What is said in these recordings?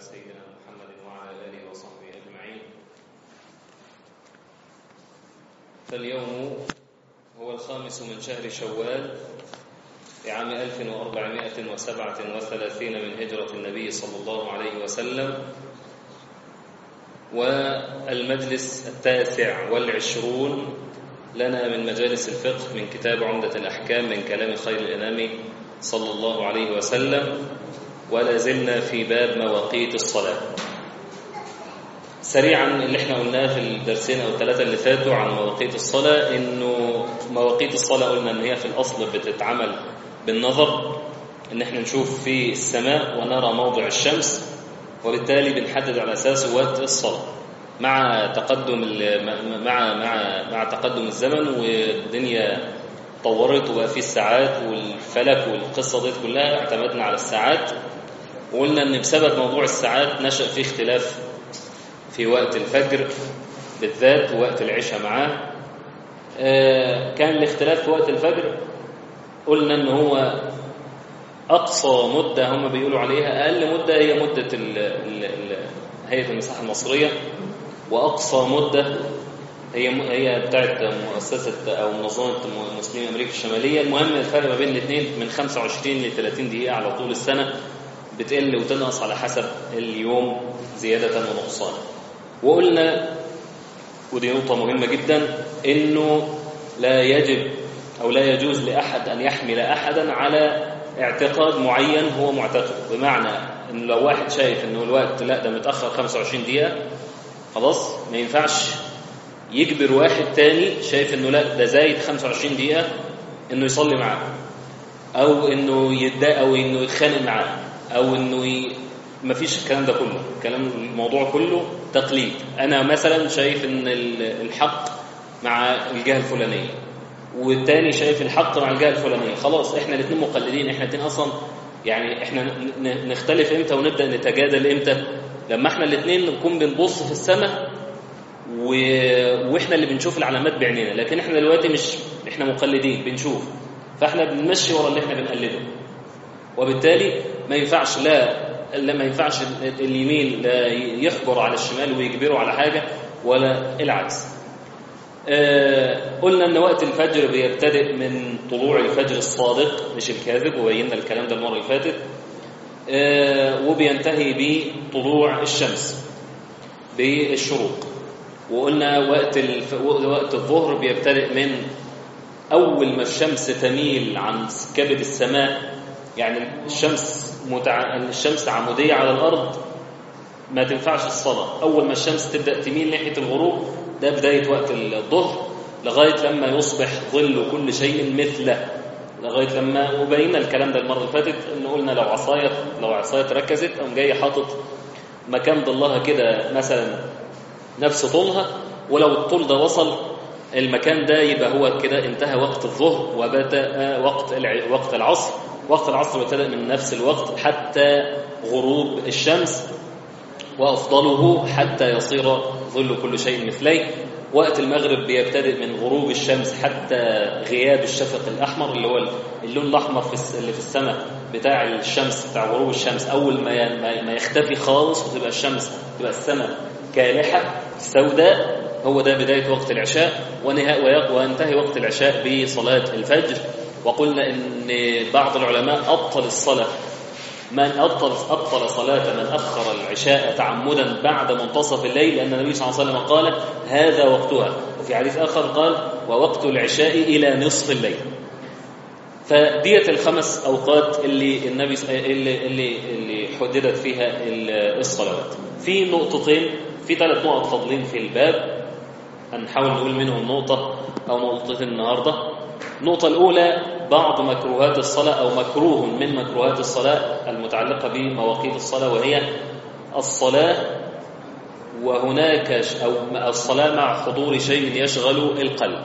سيدنا محمد وعلى آله وصحبه أجمعين فاليوم هو الخامس من شهر شوال لعام 1437 من هجرة النبي صلى الله عليه وسلم والمجلس التاسع والعشرون لنا من مجالس الفقه من كتاب عمدة الأحكام من كلام خير الأنام صلى الله عليه وسلم ولا زلنا في باب مواقيت الصلاة سريعا اللي احنا قلناه في الدرسين او الثلاثه اللي فاتوا عن مواقيت الصلاه انه مواقيت الصلاه قلنا ان هي في الاصل بتتعمل بالنظر ان احنا نشوف في السماء ونرى موضع الشمس وبالتالي بنحدد على اساسه وقت الصلاه مع تقدم مع مع مع تقدم الزمن والدنيا طورت وبقى في الساعات والفلك والقصه دي كلها اعتمدنا على الساعات وقلنا ان بسبب موضوع الساعات نشأ في اختلاف في وقت الفجر بالذات ووقت العشاء معاه كان الاختلاف في وقت الفجر قلنا ان هو اقصى مده هم بيقولوا عليها اقل مده هي مده ال ال ال هيئه المساحه المصريه واقصى مده هي هي بتاعت مؤسسه او منظمه مسلمي امريكا الشماليه المهم الفرق ما بين الاثنين من 25 ل 30 دقيقه على طول السنه بتقل وتنقص على حسب اليوم زياده ونقصانا وقلنا ودي نقطة مهمة جدا إنه لا يجب أو لا يجوز لأحد أن يحمل أحدا على اعتقاد معين هو معتقد بمعنى إن لو واحد شايف إنه الوقت لا ده متأخر 25 دقيقة خلاص ما ينفعش يجبر واحد تاني شايف إنه لا ده زايد 25 دقيقة إنه يصلي معاه أو إنه يتضايق أو إنه يتخانق معاه أو إنه ي... ما فيش الكلام ده كله الكلام الموضوع كله تقليد انا مثلا شايف ان الحق مع الجهه الفلانيه والتاني شايف الحق مع الجهه الفلانيه خلاص احنا الاثنين مقلدين احنا الاثنين اصلا يعني احنا نختلف امتى ونبدا نتجادل امتى لما احنا الاثنين نكون بنبص في السماء و... واحنا اللي بنشوف العلامات بعينينا لكن احنا دلوقتي مش احنا مقلدين بنشوف فاحنا بنمشي ورا اللي احنا بنقلده وبالتالي ما ينفعش لا لا ما ينفعش اليمين لا يحجر على الشمال ويجبره على حاجة ولا العكس آه قلنا ان وقت الفجر بيبتدئ من طلوع الفجر الصادق مش الكاذب وبينا الكلام ده المره اللي فاتت آه وبينتهي بطلوع الشمس بالشروق وقلنا وقت الف... وقت الظهر بيبتدئ من اول ما الشمس تميل عن كبد السماء يعني الشمس متع... الشمس عمودية على الأرض ما تنفعش الصلاة أول ما الشمس تبدأ تميل ناحية الغروب ده بداية وقت الظهر لغاية لما يصبح ظل كل شيء مثله لغاية لما وبينا الكلام ده المرة اللي فاتت إن قلنا لو عصاية لو عصاية ركزت قام جاي حاطط مكان ظلها كده مثلا نفس طولها ولو الطول ده وصل المكان ده يبقى هو كده انتهى وقت الظهر وبدأ وقت وقت العصر وقت العصر ابتدأ من نفس الوقت حتى غروب الشمس وأفضله حتى يصير ظل كل شيء مثليه وقت المغرب بيبتدئ من غروب الشمس حتى غياب الشفق الأحمر اللي هو اللون الأحمر في اللي في السماء بتاع الشمس بتاع غروب الشمس أول ما ما يختفي خالص وتبقى الشمس تبقى السماء كالحة سوداء هو ده بداية وقت العشاء وينتهي وقت العشاء بصلاة الفجر وقلنا ان بعض العلماء ابطل الصلاه من ابطل ابطل صلاه من اخر العشاء تعمدا بعد منتصف الليل لان النبي صلى الله عليه وسلم قال هذا وقتها وفي حديث اخر قال ووقت العشاء الى نصف الليل فديت الخمس اوقات اللي النبي اللي اللي اللي حددت فيها الصلوات في نقطتين في ثلاث نقط فاضلين في الباب هنحاول نقول منهم نقطه او نقطتين النهارده النقطة الأولى بعض مكروهات الصلاة أو مكروه من مكروهات الصلاة المتعلقة بمواقيت الصلاة وهي الصلاة وهناك أو الصلاة مع حضور شيء يشغل القلب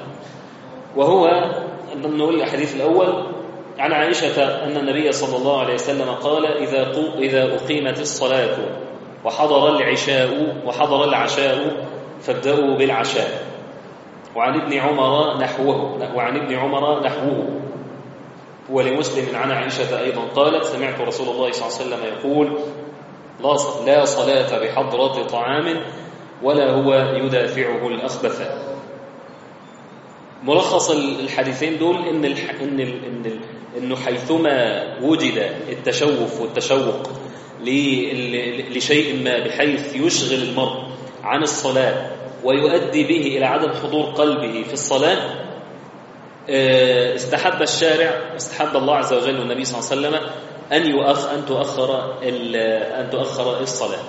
وهو نقول الحديث الأول عن عائشة أن النبي صلى الله عليه وسلم قال إذا إذا أقيمت الصلاة وحضر العشاء وحضر العشاء فابدأوا بالعشاء وعن ابن عمر نحوه وعن ابن عمر نحوه ولمسلم عن عائشة أيضا قالت سمعت رسول الله صلى الله عليه وسلم يقول لا صلاة بحضرة طعام ولا هو يدافعه الأخبثان ملخص الحديثين دول إن الح... إن ال... إن ال... إنه حيثما وجد التشوف والتشوق ل... لشيء ما بحيث يشغل المرء عن الصلاة ويؤدي به إلى عدم حضور قلبه في الصلاة استحب الشارع استحب الله عز وجل والنبي صلى الله عليه وسلم أن يؤخ أن تؤخر أن تؤخر الصلاة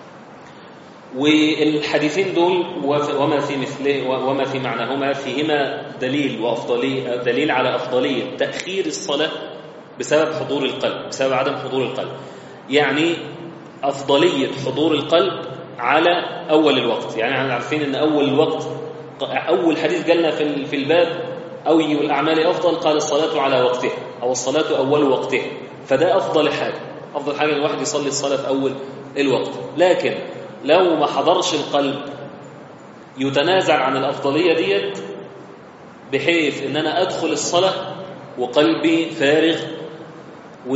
والحديثين دول وما في مثله وما في معناهما فيهما دليل وأفضلية دليل على أفضلية تأخير الصلاة بسبب حضور القلب بسبب عدم حضور القلب يعني أفضلية حضور القلب على أول الوقت يعني احنا عارفين أن أول الوقت أول حديث جالنا في في الباب أي الأعمال أفضل قال الصلاة على وقتها أو الصلاة أول وقتها فده أفضل حاجة أفضل حاجة الواحد يصلي الصلاة في أول الوقت لكن لو ما حضرش القلب يتنازع عن الأفضلية ديت بحيث أن أنا أدخل الصلاة وقلبي فارغ و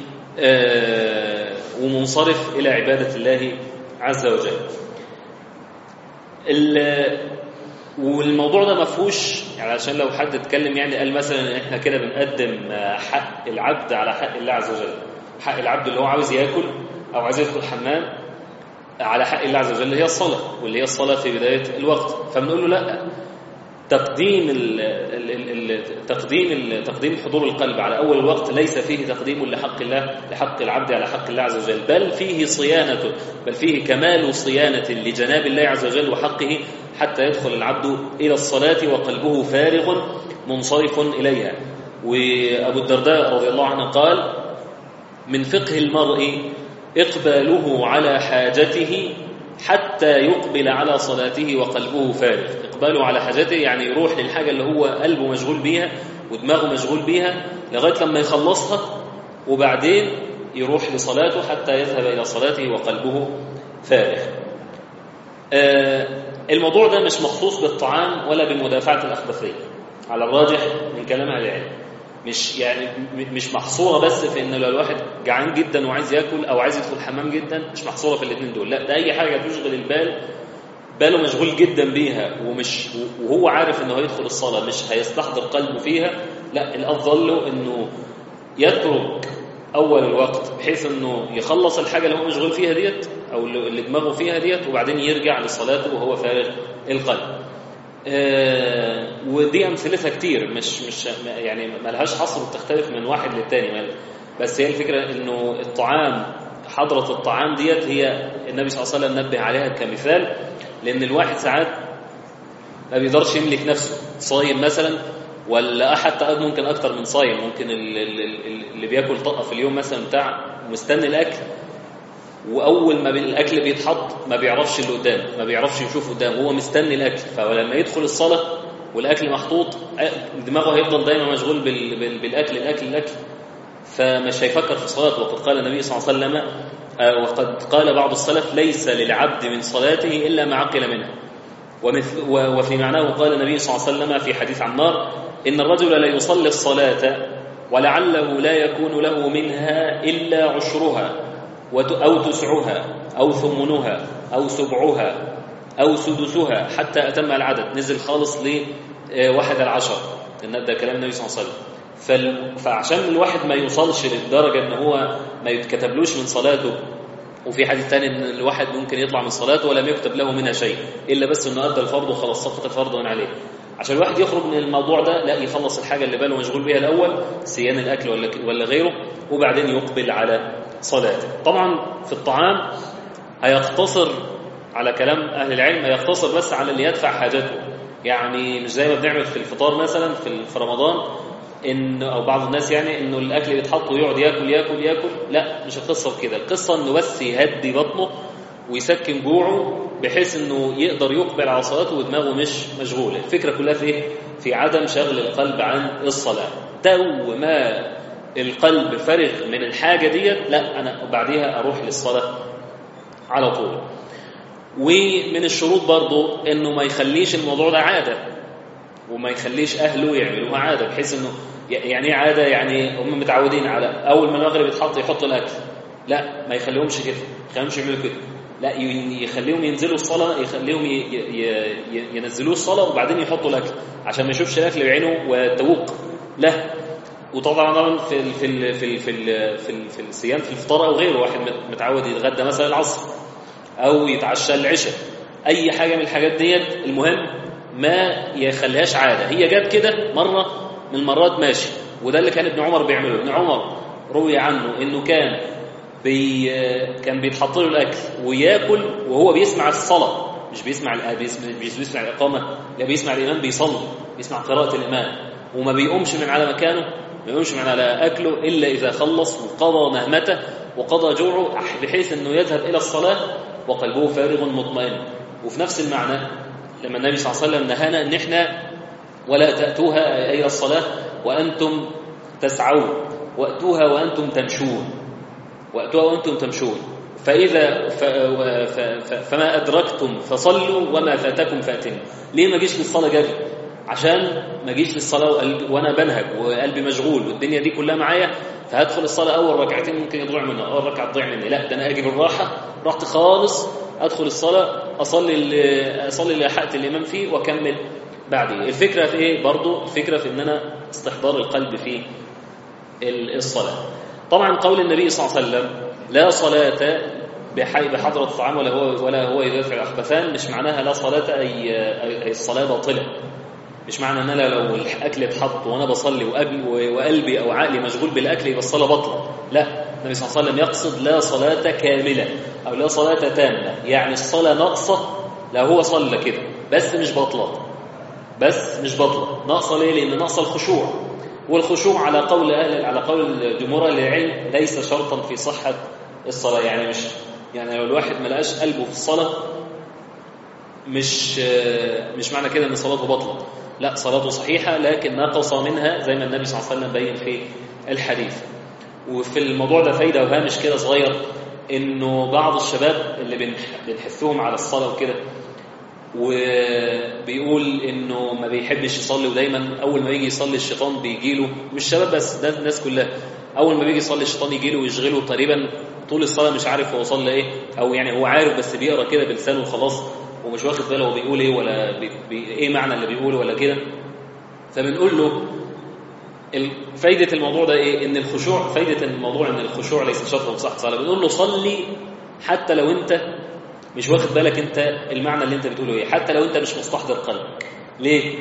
ومنصرف إلى عبادة الله عز وجل والموضوع ده ما فيهوش يعني عشان لو حد اتكلم يعني قال مثلا احنا كده بنقدم حق العبد على حق الله عز وجل حق العبد اللي هو عاوز ياكل او عايز يدخل الحمام على حق الله عز وجل اللي هي الصلاه واللي هي الصلاه في بدايه الوقت فبنقول له لا تقديم ال ال ال تقديم ال تقديم حضور القلب على اول الوقت ليس فيه تقديم لحق الله لحق العبد على حق الله عز وجل بل فيه صيانه بل فيه كمال صيانه لجناب الله عز وجل وحقه حتى يدخل العبد الى الصلاه وقلبه فارغ منصرف اليها وابو الدرداء رضي الله عنه قال من فقه المرء اقباله على حاجته حتى يقبل على صلاته وقلبه فارغ إقباله على حاجته يعني يروح للحاجة اللي هو قلبه مشغول بيها ودماغه مشغول بيها لغاية لما يخلصها وبعدين يروح لصلاته حتى يذهب إلى صلاته وقلبه فارغ آه الموضوع ده مش مخصوص بالطعام ولا بالمدافعة الأخبثية على الراجح من كلام أهل العلم مش يعني مش محصوره بس في ان لو الواحد جعان جدا وعايز ياكل او عايز يدخل الحمام جدا مش محصوره في الاثنين دول لا ده اي حاجه تشغل البال باله مشغول جدا بيها ومش وهو عارف انه هيدخل الصلاه مش هيستحضر قلبه فيها لا الافضل له انه يترك اول الوقت بحيث انه يخلص الحاجه اللي هو مشغول فيها ديت او اللي دماغه فيها ديت وبعدين يرجع لصلاته وهو فارغ القلب آه ودي امثلتها كتير مش مش يعني ما لهاش حصر وبتختلف من واحد للتاني بس هي الفكره انه الطعام حضره الطعام ديت هي النبي صلى الله عليه وسلم نبه عليها كمثال لان الواحد ساعات ما بيقدرش يملك نفسه صايم مثلا ولا حتى ممكن اكتر من صايم ممكن اللي بياكل طقه في اليوم مثلا بتاع مستني الاكل واول ما الاكل بيتحط ما بيعرفش اللي قدام ما بيعرفش يشوف قدام هو مستني الاكل فلما يدخل الصلاه والاكل محطوط دماغه هيفضل دايما مشغول بال... بال... بالاكل الاكل الاكل فمش هيفكر في صلاته وقد قال النبي صلى الله عليه وسلم وقد قال بعض السلف ليس للعبد من صلاته الا ما عقل منها ومثل وفي معناه قال النبي صلى الله عليه وسلم في حديث عمار ان الرجل لا يصلي الصلاه ولعله لا يكون له منها الا عشرها أو تسعها أو ثمنها أو سبعها أو سدسها حتى أتم العدد نزل خالص لواحد العشر ده كلام النبي صلى الله عليه وسلم فعشان الواحد ما يوصلش للدرجة ان هو ما يتكتبلوش من صلاته وفي حديث تاني ان الواحد ممكن يطلع من صلاته ولم يكتب له منها شيء الا بس انه ادى الفرض وخلاص سقط الفرض من عليه عشان الواحد يخرج من الموضوع ده لا يخلص الحاجه اللي باله مشغول بيها الاول صيان الاكل ولا ولا غيره وبعدين يقبل على صلاته طبعا في الطعام هيقتصر على كلام اهل العلم هيقتصر بس على اللي يدفع حاجته يعني مش زي ما بنعمل في الفطار مثلا في في رمضان ان او بعض الناس يعني انه الاكل بيتحط ويقعد ياكل ياكل ياكل لا مش القصه كده القصه انه بس يهدي بطنه ويسكن جوعه بحيث انه يقدر يقبل على صلاته ودماغه مش مشغوله الفكره كلها في ايه في عدم شغل القلب عن الصلاه تو ما القلب فرغ من الحاجه ديت لا انا بعديها اروح للصلاه على طول ومن الشروط برضه انه ما يخليش الموضوع ده عاده وما يخليش اهله يعملوها عاده بحيث انه يعني ايه عاده يعني هم متعودين على اول ما المغرب يتحط يحطوا الاكل لا ما يخليهمش كده ما يخليهمش يعملوا كده لا يخليهم ينزلوا الصلاة يخليهم ينزلوه الصلاة وبعدين يحطوا الأكل عشان ما يشوفش الأكل بعينه وتوق لا وطبعا في ال في ال في ال في ال في, ال في الصيام في الفطار او غيره واحد متعود يتغدى مثلا العصر او يتعشى العشاء اي حاجه من الحاجات ديت المهم ما يخليهاش عاده هي جت كده مره من المرات ماشي وده اللي كان ابن عمر بيعمله ابن عمر روي عنه انه كان بي كان بيتحط له الاكل وياكل وهو بيسمع الصلاه مش بيسمع مش بيسمع الاقامه لا بيسمع الامام بيصلي بيسمع قراءه الامام وما بيقومش من على مكانه ما يقومش من على اكله الا اذا خلص وقضى مهمته وقضى جوعه بحيث انه يذهب الى الصلاه وقلبه فارغ مطمئن وفي نفس المعنى لما النبي صلى الله عليه وسلم نهانا ان احنا ولا تاتوها الى الصلاه وانتم تسعون واتوها وانتم تمشون واتوها وانتم تمشون فاذا ف ف ف فما ادركتم فصلوا وما فاتكم فاتموا ليه ما جيش للصلاه جري عشان ما اجيش للصلاه وقلبي وانا بنهج وقلبي مشغول والدنيا دي كلها معايا فهدخل الصلاه اول ركعتين ممكن يضيع منها اول ركعه تضيع مني لا ده انا اجي بالراحه رحت خالص ادخل الصلاه اصلي اللي اصلي اللي لحقت الامام فيه واكمل بعديه الفكره في ايه برضو الفكره في ان انا استحضار القلب في الصلاه طبعا قول النبي صلى الله عليه وسلم لا صلاه بحي بحضرة الطعام ولا هو ولا هو يدافع الأخبثان مش معناها لا صلاة أي, أي الصلاة باطلة مش معنى ان انا لو الاكل اتحط وانا بصلي وقلبي او عقلي مشغول بالاكل يبقى الصلاه بطله لا النبي صلى الله عليه وسلم يقصد لا صلاه كامله او لا صلاه تامه يعني الصلاه ناقصه لا هو صلى كده بس مش بطله بس مش بطله ناقصه ليه لان ناقصه الخشوع والخشوع على قول اهل على قول جمهور اهل العلم ليس شرطا في صحه الصلاه يعني مش يعني لو الواحد ما لقاش قلبه في الصلاه مش مش معنى كده ان صلاته بطله لا صلاته صحيحة لكن نقص منها زي ما النبي صلى الله عليه وسلم بين في الحديث وفي الموضوع ده فايدة وهامش كده صغير انه بعض الشباب اللي بنحثهم على الصلاة وكده وبيقول انه ما بيحبش يصلي ودايما اول ما يجي يصلي الشيطان بيجي له مش شباب بس ده الناس كلها اول ما بيجي يصلي الشيطان يجي له ويشغله تقريبا طول الصلاه مش عارف هو صلى ايه او يعني هو عارف بس بيقرا كده بلسانه وخلاص ومش واخد باله هو بيقول ايه ولا بي بي ايه معنى اللي بيقوله ولا كده فبنقول له فايدة الموضوع ده ايه ان الخشوع فايدة الموضوع ان الخشوع ليس شرطا صح صلاة بنقول له صلي حتى لو انت مش واخد بالك انت المعنى اللي انت بتقوله ايه حتى لو انت مش مستحضر قلبك ليه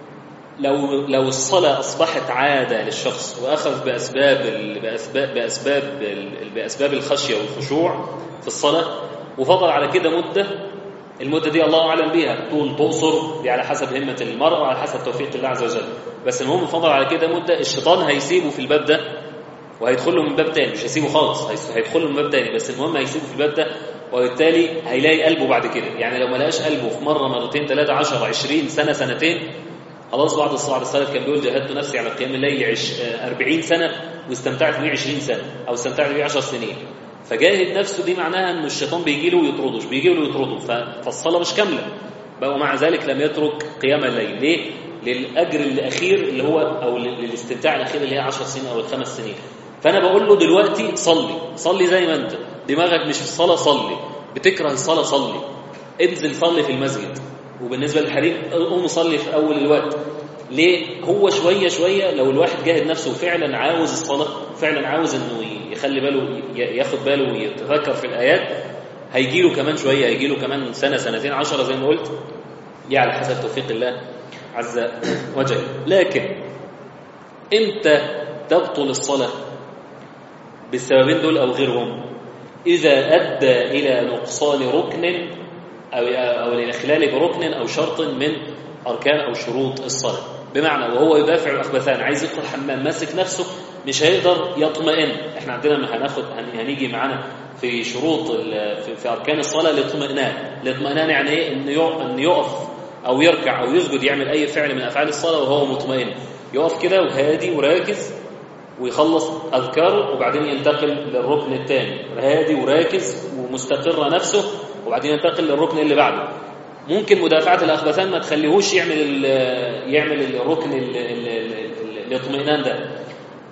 لو لو الصلاة أصبحت عادة للشخص وأخذ بأسباب بأسباب بأسباب بأسباب الخشية والخشوع في الصلاة وفضل على كده مدة المدة دي الله أعلم بيها طول تقصر دي على حسب همة المرء وعلى حسب توفيق الله عز وجل بس المهم فضل على كده مدة الشيطان هيسيبه في الباب ده وهيدخل له من باب تاني مش هيسيبه خالص هيدخل له من باب تاني بس المهم هيسيبه في الباب ده وبالتالي هيلاقي قلبه بعد كده يعني لو ما لقاش قلبه في مرة مرتين ثلاثة عشر عشرين سنة سنتين خلاص بعض الصحابة السلف كان بيقول جاهدت نفسي على قيام الليل عش... 40 سنة واستمتعت بيه 20 سنة أو استمتعت بيه 10 سنين فجاهد نفسه دي معناها ان الشيطان بيجي له ويطرده مش بيجي له ويطرده فالصلاه مش كامله بقى ومع ذلك لم يترك قيام الليل ليه للاجر الاخير اللي هو او للاستمتاع الاخير اللي هي 10 سنين او الخمس سنين فانا بقول له دلوقتي صلي صلي زي ما انت دماغك مش في الصلاه صلي بتكره الصلاه صلي انزل صلي في المسجد وبالنسبه للحريم قوم صلي في اول الوقت ليه هو شويه شويه لو الواحد جاهد نفسه وفعلا عاوز الصلاه فعلا عاوز انه يخلي باله ياخد باله ويتفكر في الايات هيجي له كمان شويه هيجي له كمان سنه سنتين عشرة زي ما قلت دي على حسب توفيق الله عز وجل لكن امتى تبطل الصلاه بالسببين دول او غيرهم اذا ادى الى نقصان ركن او او الاخلال بركن او شرط من اركان او شروط الصلاه بمعنى وهو يدافع الاخبثان عايز يدخل الحمام ماسك نفسه مش هيقدر يطمئن احنا عندنا هناخد هنيجي معانا في شروط في, في اركان الصلاه الاطمئنان الاطمئنان يعني ايه ان يقف او يركع او يسجد يعمل اي فعل من افعال الصلاه وهو مطمئن يقف كده وهادي وراكز ويخلص اذكاره وبعدين ينتقل للركن الثاني هادي وراكز ومستقر نفسه وبعدين ينتقل للركن اللي بعده ممكن مدافعه الاخبثان ما تخليهوش يعمل ال يعمل الركن الاطمئنان ده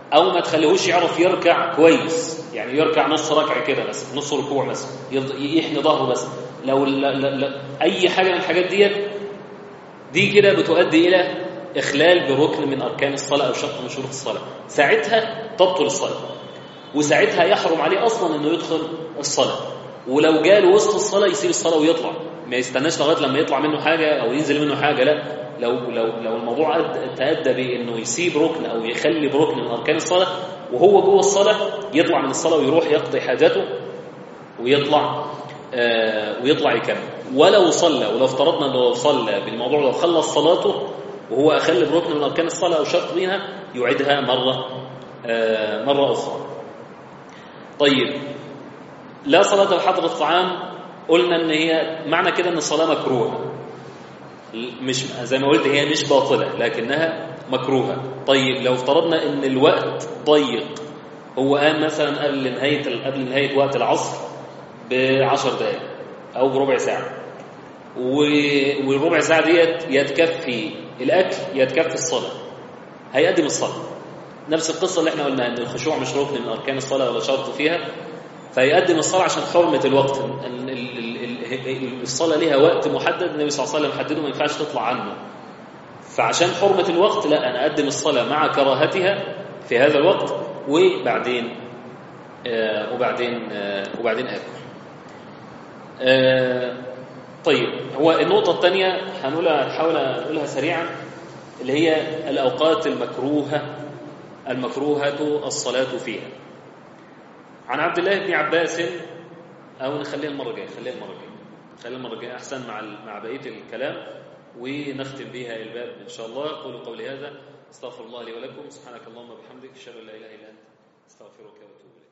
او ما تخليهوش يعرف يركع كويس يعني يركع نص ركعه كده بس نص ركوع بس يحني ظهره بس لو لا لا لا اي حاجه من الحاجات ديت دي كده بتؤدي الى اخلال بركن من اركان الصلاه او شرط من شروط الصلاه ساعتها تبطل الصلاه وساعتها يحرم عليه اصلا انه يدخل الصلاه ولو جاله وسط الصلاه يسيب الصلاه ويطلع ما يستناش لغايه لما يطلع منه حاجه او ينزل منه حاجه لا لو لو لو الموضوع تأدى بانه يسيب ركن او يخلي بركن من اركان الصلاه وهو جوه الصلاه يطلع من الصلاه ويروح يقضي حاجته ويطلع آه ويطلع يكمل ولو صلى ولو افترضنا انه لو صلى بالموضوع لو خلص صلاته وهو اخل بركن من اركان الصلاه او شرط منها يعيدها مره آه مره اخرى طيب لا صلاه لحضره الطعام قلنا ان هي معنى كده ان الصلاه مكروهه مش زي ما قلت هي مش باطله لكنها مكروهه طيب لو افترضنا ان الوقت ضيق هو قام مثلا قبل نهايه قبل نهايه وقت العصر ب 10 دقائق او بربع ساعه والربع ساعه ديت يا تكفي الاكل يا تكفي الصلاه هيقدم الصلاه نفس القصه اللي احنا قلناها ان الخشوع مش ركن من اركان الصلاه ولا شرط فيها فيقدم الصلاه عشان حرمه الوقت الصلاه ليها وقت محدد النبي صلى الله عليه وسلم حدده ما ينفعش تطلع عنه فعشان حرمه الوقت لا انا اقدم الصلاه مع كراهتها في هذا الوقت وبعدين آه وبعدين آه وبعدين اكل آه طيب هو النقطه الثانيه هنقولها هنحاول نقولها سريعا اللي هي الاوقات المكروهه المكروهه الصلاه فيها عن عبد الله بن عباس او نخليها المره الجايه خليها المره الجايه خليها المره الجايه احسن مع مع بقيه الكلام ونختم بها الباب ان شاء الله قولوا قولي هذا استغفر الله لي ولكم سبحانك اللهم وبحمدك اشهد ان لا اله الا انت استغفرك واتوب اليك